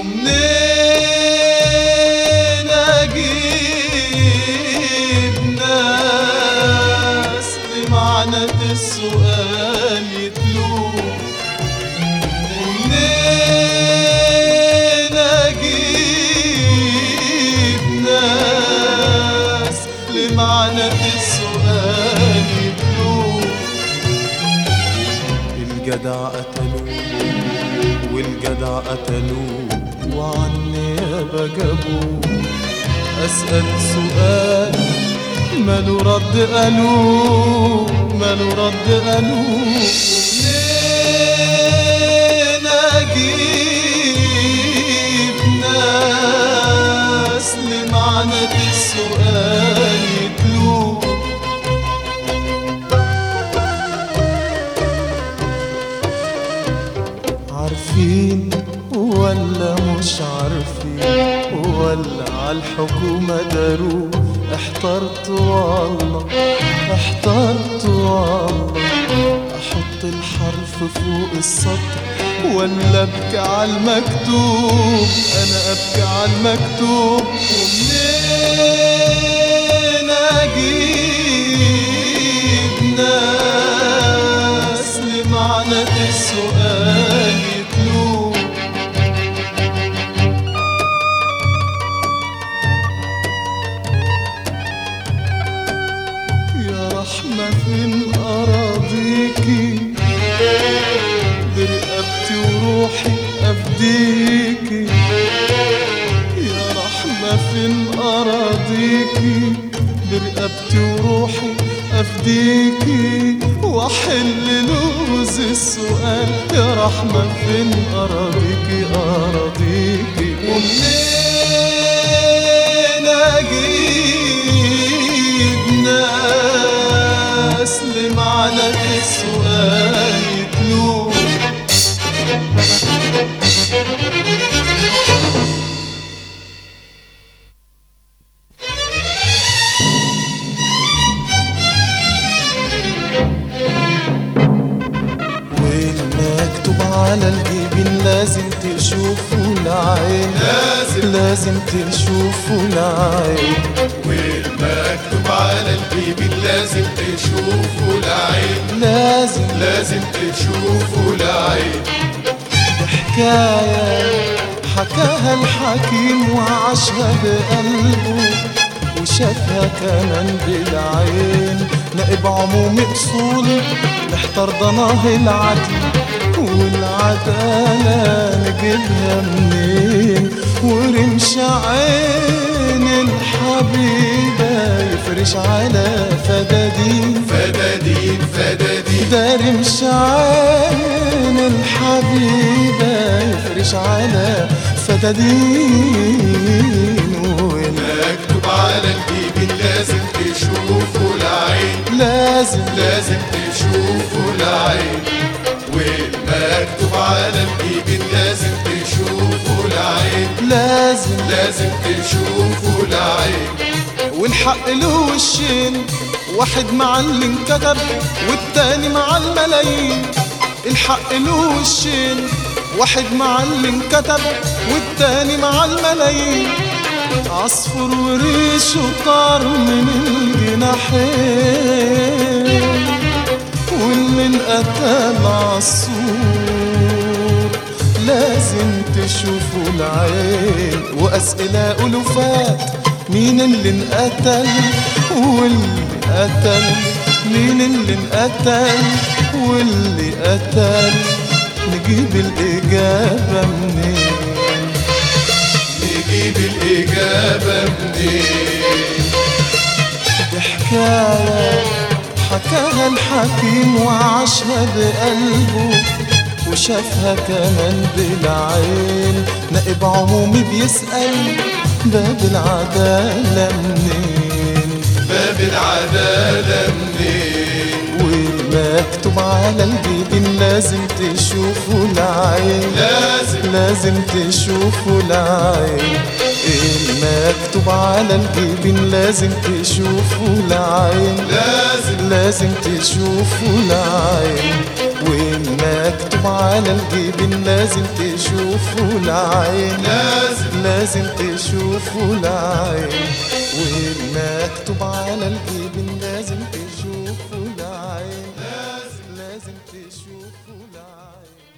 ومنين اجيب ناس لمعنى السؤال يتلوه ومنين اجيب ناس لمعنى السؤال يتلوه الجدع قتلوه والجدع قتلوه وعني يابا جابوه أسأل سؤال ماله رد قالوه ماله رد قالوه منين أجيب ناس لمعنى السؤال يتلوه عارفين ولا مش عارفين ولا عالحكومة داروا احترت والله احترت والله احط الحرف فوق السطر ولا ابكي عالمكتوب انا ابكي عالمكتوب ومنين اجيب ناس لمعنى السؤال يتلوه يا رحمة فين أراضيكي برقبتي وروحي أفديكي يا رحمة فين أراضيكي برقبتي وروحي أفديكي وأحل لغز السؤال يا رحمة فين أراضيكي أراضيكي ومنين أجيب ناس لمعنى السؤال يتلوه والمكتوب على الجبين لازم تشوفه العين لازم لازم تشوفه العين والمكتوب على الجبين لازم تشوفه العين لازم لازم تشوفه العين حكاية حكاها الحكيم وعاشها بقلبه وشافها كمان بالعين نائب عمومي أصولي محتار ضناه العدل والعدالة نجيبها منين ورمش عين الحبيبة يفرش على فدادين فدادين فدادين ده رمش عين الحبيبة يفرش على فدادين وين مكتوب على الجبين لازم تشوفه العين لازم لازم تشوفه العين والمكتوب على الجبين لازم تشوفه العين لازم لازم تشوفه العين والحق له وشين واحد مع اللي انكتب والتاني مع الملايين الحق له وشين واحد مع اللي انكتب والتاني مع الملايين عصفور وريش وطار من الجناحين واللي انقتل عالسور لازم تشوفوا العين وأسئلة ألوفات مين اللي انقتل واللي قتل مين اللي انقتل واللي قتل نجيب الإجابة منين نجيب الإجابة منين دي حكاية حكاها الحكيم وعاشها بقلبه وشافها كمان بالعين نائب عمومي بيسأل باب العدالة منين باب العدالة منين والمكتوب على الجبين لازم تشوفوا العين لازم لازم تشوفوا العين المكتوب على الجبين لازم تشوفوا العين لازم لازم تشوفوا العين والمكتوب على الجبين لازم تشوفه العين لازم لازم تشوفه العين والمكتوب على الجبين لازم تشوفه العين لازم تشوفه العين